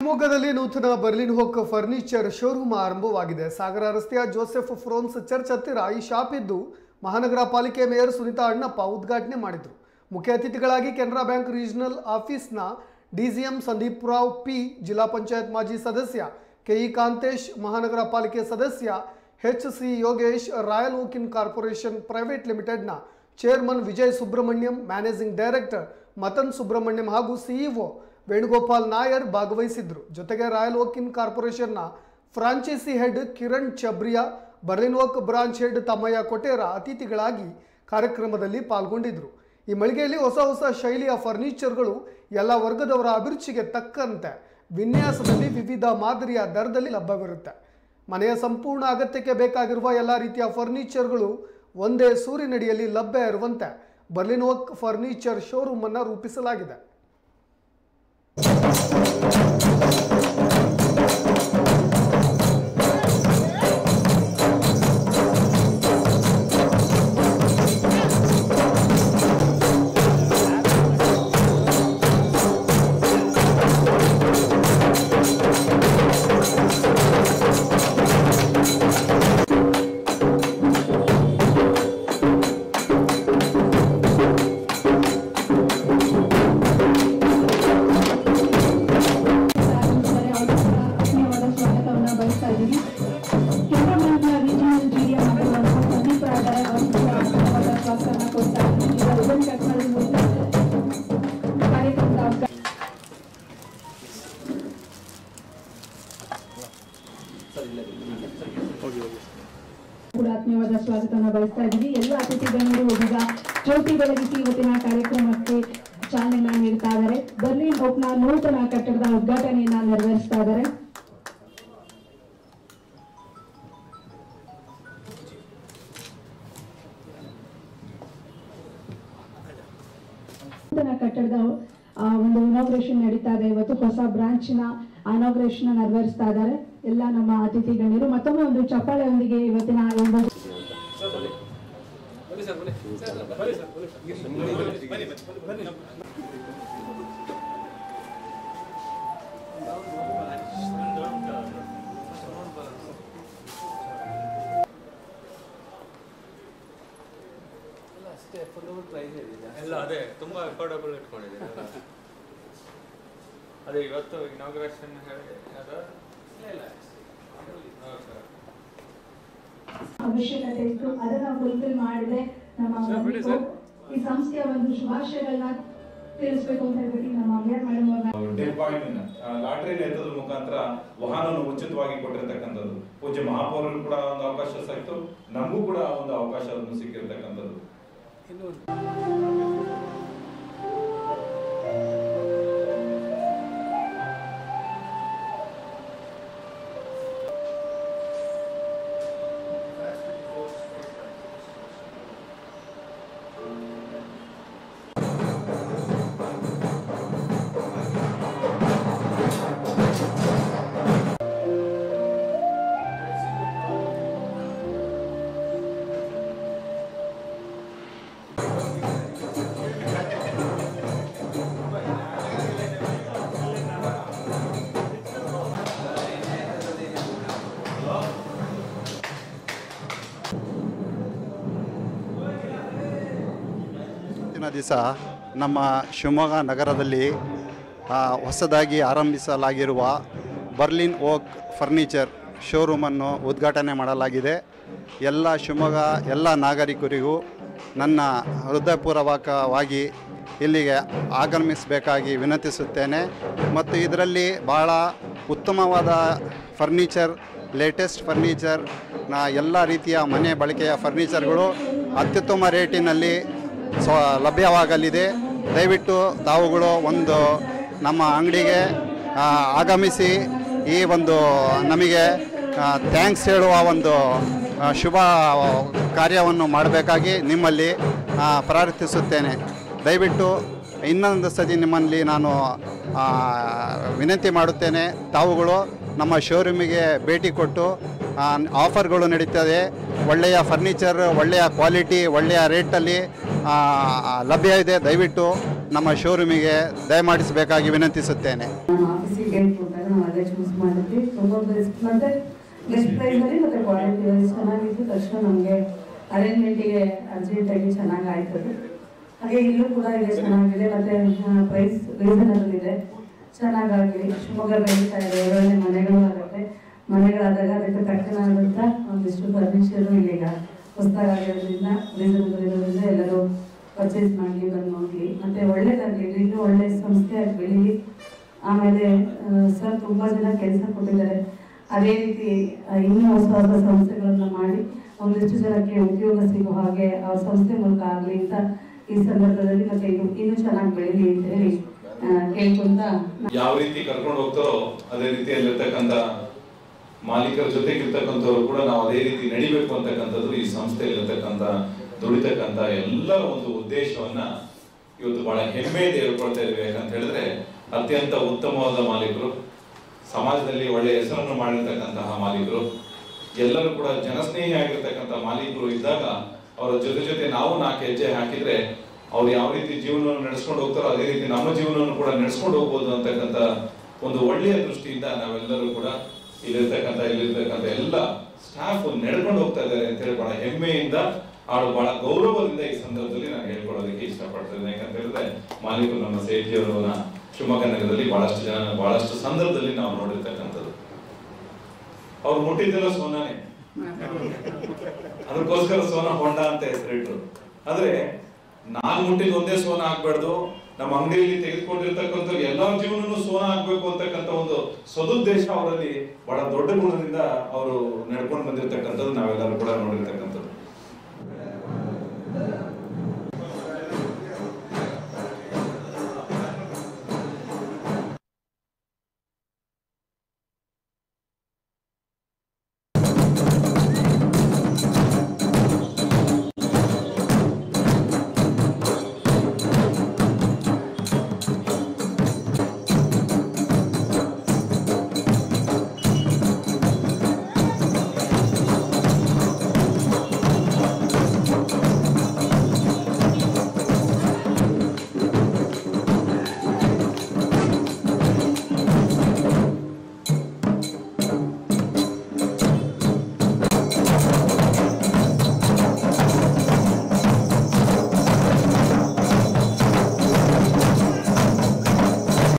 ಶಿವಮೊಗ್ಗದಲ್ಲಿ ನೂತನ Berlin ಹೋಕ್ furniture showroom ಆರಂಭವಾಗಿದೆ ಸಾಗರ ರಸ್ತೆಯ ಜೋಸೆಫ್ ಫ್ರೋನ್ಸ್ ಚರ್ಚ್ ಹತ್ತಿರ ಈ ಶಾಪ್ ಇದ್ದು ಮಹಾನಗರ ಪಾಲಿಕೆ ಮೇಯರ್ ಸುನೀತಾ ಅಣ್ಣಪ್ಪ ಉದ್ಘಾಟನೆ ಮಾಡಿದರು ಮುಖ್ಯ ಅತಿಥಿಗಳಾಗಿ ಕೆನರಾ ಬ್ಯಾಂಕ್ ರೀಜನಲ್ ಆಫೀಸ್ನ ಡಿಸಿಎಂ ಸಂದೀಪ್ ರಾವ್ ಪಿ ಜಿಲ್ಲಾ ಪಂಚಾಯತ್ ಮಾಜಿ ಸದಸ್ಯ ಕೆಇ ಕಾಂತೇಶ್ ಮಹಾನಗರ ಪಾಲಿಕೆ ಸದಸ್ಯ H C Yogesh Royal Oakin corporation private ಲಿಮಿಟೆಡ್ನ chairman Vijay Subrahmanyam managing director Mathan Subrahmanyam ಹಾಗೂ ಸಿಇಒ ವೇಣುಗೋಪಾಲ್ ನಾಯರ್ ಭಾಗವಹಿಸಿದ್ರು ಜೊತೆಗೆ ರಾಯಲ್ ಓಕಿನ್ ಕಾರ್ಪೊರೇಷನ್ನ franchise head Kiran Chabria Berlin Oak branch head Thammaiah Kotera ಅತಿಥಿಗಳಾಗಿ ಕಾರ್ಯಕ್ರಮದಲ್ಲಿ ಪಾಲ್ಗೊಂಡಿದ್ರು ಈ ಮಳಿಗೆಯಲ್ಲಿ ಹೊಸ ಹೊಸ ಶೈಲಿಯ ಫರ್ನಿಚರ್ಗಳು ಎಲ್ಲ ವರ್ಗದವರ ಅಭಿರುಚಿಗೆ ತಕ್ಕಂತೆ ವಿನ್ಯಾಸದಲ್ಲಿ ವಿವಿಧ ಮಾದರಿಯ ದರದಲ್ಲಿ ಲಭ್ಯವಿರುತ್ತೆ ಮನೆಯ ಸಂಪೂರ್ಣ ಅಗತ್ಯಕ್ಕೆ ಬೇಕಾಗಿರುವ ಎಲ್ಲ ರೀತಿಯ ಫರ್ನಿಚರ್ಗಳು ಒಂದೇ ಸೂರಿನಡಿಯಲ್ಲಿ ಲಭ್ಯ ಇರುವಂತೆ ಬರ್ಲಿನ್ ಓಕ್ ಫರ್ನಿಚರ್ ಶೋರೂಮ್ ಅನ್ನು ರೂಪಿಸಲಾಗಿದೆ ಆತ್ಮೀಯವಾದ ಸ್ವಾಗತವನ್ನು ಬಯಸ್ತಾ ಇದ್ದೀವಿ ಕೆನರಾ ಬ್ಯಾಂಕ್ನ ರೀಜನಲ್ ಜಿಡಿಎಂ ಆಗಿರುವಂತಹ ಸಂದೀಪ್ ರಾಯರ ಅವರಿಗೆ ಆತ್ಮೀಯವಾದ ಸ್ವಾಗತವನ್ನು ಕೊಡ್ತಾ ಇದ್ದೀವಿ ಈಗ ರಿಬನ್ ಕಟ್ ಮಾಡಿ ಮೂಲಕ ಕಾರ್ಯಕ್ರಮದ ಅವಕಾಶ ಕೂಡ ಆತ್ಮೀಯವಾದ ಸ್ವಾಗತವನ್ನು ಬಯಸ್ತಾ ಇದ್ದೀವಿ ಎಲ್ಲ ಅತಿಥಿ ಗಣ್ಯರು ಇದೀಗ ಜ್ಯೋತಿ ಬೆಳಗಿಸಿ ಇವತ್ತಿನ ಕಾರ್ಯಕ್ರಮಕ್ಕೆ ಚಾಲನೆಯನ್ನ ನೀಡ್ತಾ ಇದ್ದಾರೆ ಬರ್ಲಿನ್ ಓಕ್ನ ನೂತನ ಕಟ್ಟಡದ ಉದ್ಘಾಟನೆಯನ್ನ ನೆರವೇರಿಸ್ತಾ ಇದ್ದಾರೆ ನೂತನ ಕಟ್ಟಡದ ಆ, ಒಂದು ಇನಾಗ್ರೇಷನ್ ನಡೀತಾ ಇದೆ ಇವತ್ತು ಹೊಸ ಬ್ರಾಂಚ್ನ ಇನಾಗ್ರೇಷನ್ ನೆರವೇರಿಸ್ತಾ ಇದ್ದಾರೆ ಎಲ್ಲ ನಮ್ಮ ಅತಿಥಿ ಗಣ್ಯರು ಮತ್ತೊಮ್ಮೆ ಒಂದು ಚಪ್ಪಾಳೆಯೊಂದಿಗೆ ಇವತ್ತಿನ ಈ ಒಂದು ಎಲ್ಲ ಅದೇ ತುಂಬಾ ಅಫೋರ್ಡಬಲ್ ಇಟ್ಕೊಂಡಿದ್ದೀನಿ ಅದೇ ಇವತ್ತು ಇನಾಗ್ರೇಷನ್ ಹೇಳಿ ಅದು ಇಲ್ಲ ಇಲ್ಲ ಹೌದು ಸರ್ ಅವಶ್ಯಕತೆ ಇತ್ತು ಅದನ್ನ ಫುಲ್ಫಿಲ್ ಮಾಡಿದೆ ನಮ್ಮ ಬಂಧುಗಳು. ಈ ಸಂಸ್ಥೆಯ ಒಂದು ಶುಭಾಶಯಗಳನ್ನ ತಿಳಿಸ್ಬೇಕು ಅಂತ ಹೇಳ್ಬಿಟ್ಟು ನಮ್ಮ ಅಮೀರ್ ಮೇಡಮ್ ಅವ್ರನ್ನ ಟೆನ್ ಪಾಯಿಂಟ್ ಲಾಟರಿ ಎತ್ತದ ಮುಖಾಂತರ ವಾಹನವನ್ನು ಉಚಿತವಾಗಿ ಕೊಟ್ಟಿರ್ತಕ್ಕಂಥದ್ದು ಪೂಜ್ಯ ಮಹಾಪೌರರು ಕೂಡ ಒಂದು ಅವಕಾಶ ಸಿಕ್ತು ನಮಗೂ ಕೂಡ ಒಂದು ಅವಕಾಶವನ್ನು ಸಿಕ್ಕಿರ್ತಕ್ಕಂಥದ್ದು ಇವತ್ತಿನ ದಿವಸ ನಮ್ಮ ಶಿವಮೊಗ್ಗ ನಗರದಲ್ಲಿ ಆ, ಹೊಸದಾಗಿ ಆರಂಭಿಸಲಾಗಿರುವ ಬರ್ಲಿನ್ ಓಕ್ ಫರ್ನಿಚರ್ ಶೋರೂಮನ್ನು ಉದ್ಘಾಟನೆ ಮಾಡಲಾಗಿದೆ ಎಲ್ಲ ಶಿವಮೊಗ್ಗ ಎಲ್ಲ ನಾಗರಿಕರಿಗೂ ನನ್ನ ಹೃದಯಪೂರ್ವಕವಾಗಿ ಇಲ್ಲಿಗೆ ಆಗಮಿಸಬೇಕಾಗಿ ವಿನಂತಿಸುತ್ತೇನೆ ಮತ್ತು ಇದರಲ್ಲಿ ಭಾಳ ಉತ್ತಮವಾದ ಫರ್ನಿಚರ್ ಲೇಟೆಸ್ಟ್ ಫರ್ನಿಚರ್ ನ ಎಲ್ಲ ರೀತಿಯ ಮನೆ ಬಳಕೆಯ ಫರ್ನಿಚರ್ಗಳು ಅತ್ಯುತ್ತಮ ರೇಟಿನಲ್ಲಿ ಸ್ವ ಲಭ್ಯವಾಗಲಿದೆ ದಯವಿಟ್ಟು ತಾವುಗಳು ಒಂದು ನಮ್ಮ ಅಂಗಡಿಗೆ ಆ, ಆಗಮಿಸಿ ಈ ಒಂದು ನಮಗೆ ಥ್ಯಾಂಕ್ಸ್ ಹೇಳುವ ಒಂದು ಆ, ಶುಭ ಕಾರ್ಯವನ್ನು ಮಾಡಬೇಕಾಗಿ ನಿಮ್ಮಲ್ಲಿ ಆ, ಪ್ರಾರ್ಥಿಸುತ್ತೇನೆ ದಯವಿಟ್ಟು ಇನ್ನೊಂದು ಸತಿ ನಿಮ್ಮಲ್ಲಿ ನಾನು ಆ, ವಿನಂತಿ ಮಾಡುತ್ತೇನೆ ತಾವುಗಳು ನಮ್ಮ ಶೋರೂಮಿಗೆ ಭೇಟಿ ಕೊಟ್ಟು ಆ, ಆಫರ್ಗಳು ನಡೀತದೆ ಒಳ್ಳೆಯ ಫರ್ನಿಚರ್ ಒಳ್ಳೆಯ ಕ್ವಾಲಿಟಿ ಒಳ್ಳೆಯ ರೇಟಲ್ಲಿ ಆ, ಲಭ್ಯ ಇದೆ ದಯವಿಟ್ಟು ನಮ್ಮ ಶೋರೂಮಿಗೆ ದಯಮಾಡಿಸಬೇಕಾಗಿ ವಿನಂತಿಸುತ್ತೇನೆ ನಮ್ಮ ಆಫೀಸಿಗೆ ಕೇಳ್ಕೊಳ್ತಾ ಮಾಡಿದ್ರು ನಾವು ಅಲ್ಲೇ ಚೂಸ್ ಮಾಡಿದ್ವಿ ತುಂಬ ಬೆಸ್ಟ್ ಮತ್ತೆ ಬೆಸ್ಟ್ ಪ್ರೈಸಲ್ಲಿ ಮತ್ತೆ ಕ್ವಾಲಿಟಿ ವೈಸ್ ಚೆನ್ನಾಗಿತ್ತು ತಕ್ಷಣ ನಮಗೆ ಅರೇಂಜ್ಮೆಂಟಿಗೆ ಅರ್ಜೆಂಟಾಗಿ ಚೆನ್ನಾಗಿ ಆಯ್ತದು ಹಾಗೆ ಇಲ್ಲೂ ಕೂಡ ಇದೆ ಚೆನ್ನಾಗಿದೆ ಮತ್ತೆ ಪ್ರೈಸ್ ರೀಸನಬಲ್ ಇದೆ ಚೆನ್ನಾಗಾಗಲಿ ಶಿವಮೊಗ್ಗ ಬೆಳೀತಾ ಇದೆ ಒಳ್ಳೊಳ್ಳೆ ಮನೆಗಳು ಆಗುತ್ತೆ ಮನೆಗಳಾದಾಗ ಅದಕ್ಕೆ ತಕ್ಕನಾದಂಥ ಒಂದಿಷ್ಟು ಫರ್ನಿಚರು ಇಲ್ಲೀಗ ಹೊಸದಾಗಿರೋದ್ರಿಂದ ರೀಸನಬಲ್ ಇರೋದ್ರಿಂದ ಎಲ್ಲರೂ ಪರ್ಚೇಸ್ ಮಾಡಲಿ ಬಂದು ನೋಡಲಿ ಮತ್ತೆ ಒಳ್ಳೇದಾಗಲಿ ಇನ್ನೂ ಒಳ್ಳೆ ಸಂಸ್ಥೆಯಾಗಿ ಬೆಳೀಲಿ ಆಮೇಲೆ ಸರ್ ತುಂಬಾ ಜನ ಕೆಲಸ ಕೊಟ್ಟಿದ್ದಾರೆ ಅದೇ ರೀತಿ ಆ, ಇನ್ನೂ ಹೊಸ ಹೊಸ ಸಂಸ್ಥೆಗಳನ್ನ ಮಾಡಿ ಒಂದಿಷ್ಟು ಜನಕ್ಕೆ ಉದ್ಯೋಗ ಸಿಗೋ ಹಾಗೆ ಅವ್ರ ಸಂಸ್ಥೆ ಮೂಲಕ ಆಗಲಿ ಅಂತ ಈ ಸಂದರ್ಭದಲ್ಲಿ ಮತ್ತೆ ಇದು ಇನ್ನೂ ಚೆನ್ನಾಗಿ ಬೆಳೀಲಿ ಅಂತ ಹೇಳಿ ಆ, ಕೇಳ್ಕೊಂತ ಯಾವ ರೀತಿ ಕರ್ಕೊಂಡು ಹೋಗ್ತಾರೋ ಅದೇ ರೀತಿಯಲ್ಲಿರ್ತಕ್ಕಂಥ ಮಾಲೀಕರ ಜೊತೆಗಿರ್ತಕ್ಕಂಥವ್ರು ಕೂಡ ನಾವು ಅದೇ ರೀತಿ ನಡಿಬೇಕು ಅಂತಕ್ಕಂಥದ್ದು ಈ ಸಂಸ್ಥೆಯಲ್ಲಿರ್ತಕ್ಕಂಥ ದುಡಿತಕ್ಕಂಥ ಎಲ್ಲರ ಒಂದು ಉದ್ದೇಶವನ್ನ ಇವತ್ತು ಬಹಳ ಹೆಮ್ಮೆಯಿಂದ ಹೇಳ್ಕೊಳ್ತಾ ಇದ್ವಿ ಯಾಕಂತ ಹೇಳಿದ್ರೆ ಅತ್ಯಂತ ಉತ್ತಮವಾದ ಮಾಲೀಕರು ಸಮಾಜದಲ್ಲಿ ಒಳ್ಳೆಯ ಹೆಸರನ್ನು ಮಾಡಿರ್ತಕ್ಕಂತಹ ಮಾಲೀಕರು ಎಲ್ಲರೂ ಕೂಡ ಜನಸ್ನೇಹಿ ಆಗಿರ್ತಕ್ಕಂಥ ಮಾಲೀಕರು ಇದ್ದಾಗ ಅವರ ಜೊತೆ ಜೊತೆ ನಾವು ನಾಲ್ಕು ಹೆಜ್ಜೆ ಹಾಕಿದ್ರೆ ಅವ್ರು ಯಾವ ರೀತಿ ಜೀವನವನ್ನು ನಡೆಸ್ಕೊಂಡು ಹೋಗ್ತಾರೋ ಅದೇ ರೀತಿ ನಮ್ಮ ಜೀವನವನ್ನು ಕೂಡ ನಡೆಸ್ಕೊಂಡು ಹೋಗ್ಬೋದು ಅಂತಕ್ಕಂಥ ಒಂದು ಒಳ್ಳೆಯ ದೃಷ್ಟಿಯಿಂದ ನಾವೆಲ್ಲರೂ ಕೂಡ ಇಲ್ಲಿರ್ತಕ್ಕಂಥ ಇಲ್ಲಿರ್ತಕ್ಕಂಥ ಎಲ್ಲ ಸ್ಟಾಫ್ ನಡ್ಕೊಂಡು ಹೋಗ್ತಾ ಇದ್ದಾರೆ ಅಂತ ಹೇಳಿ ಬಹಳ ಹೆಮ್ಮೆಯಿಂದ ಅವಳು ಬಹಳ ಗೌರವದಿಂದ ಈ ಸಂದರ್ಭದಲ್ಲಿ ನಾನು ಹೇಳ್ಕೊಳ್ಳೋದಕ್ಕೆ ಇಷ್ಟಪಡ್ತೇನೆ ಯಾಕಂತ ಹೇಳಿದ್ರೆ ಮಾಲೀಕರು ನಮ್ಮ ಸೇಠಿಯವರನ್ನ ಶಿವಮೊಗ್ಗ ನಗರದಲ್ಲಿ ಬಹಳಷ್ಟು ಜನ ಬಹಳಷ್ಟು ಸಂದರ್ಭದಲ್ಲಿ ನಾವು ನೋಡಿರ್ತಕ್ಕಂಥದ್ದು ಅವ್ರು ಮುಟ್ಟಿದ್ದೆಲ್ಲ ಸೋನಾನೇ ಅದಕ್ಕೋಸ್ಕರ ಸೋನಾ ಹೊಂಡ ಅಂತ ಹೆಸರಿಟ್ರು ಆದ್ರೆ ನಾನ್ ಮುಟ್ಟಿದ ಒಂದೇ ಸೋನ ಆಗ್ಬಾರ್ದು ನಮ್ಮ ಅಂಗಡಿಯಲ್ಲಿ ತೆಗೆದುಕೊಂಡಿರ್ತಕ್ಕಂಥ ಎಲ್ಲರ ಜೀವನನು ಸೋನ ಆಗ್ಬೇಕು ಅಂತಕ್ಕಂಥ ಒಂದು ಸದುದ್ದೇಶ ಅವರಲ್ಲಿ ಬಹಳ ದೊಡ್ಡ ಗುಣದಿಂದ ಅವರು ನಡ್ಕೊಂಡು ಬಂದಿರತಕ್ಕಂಥದ್ದು ನಾವೆಲ್ಲರೂ ಕೂಡ ನೋಡಿರ್ತಕ್ಕಂಥದ್ದು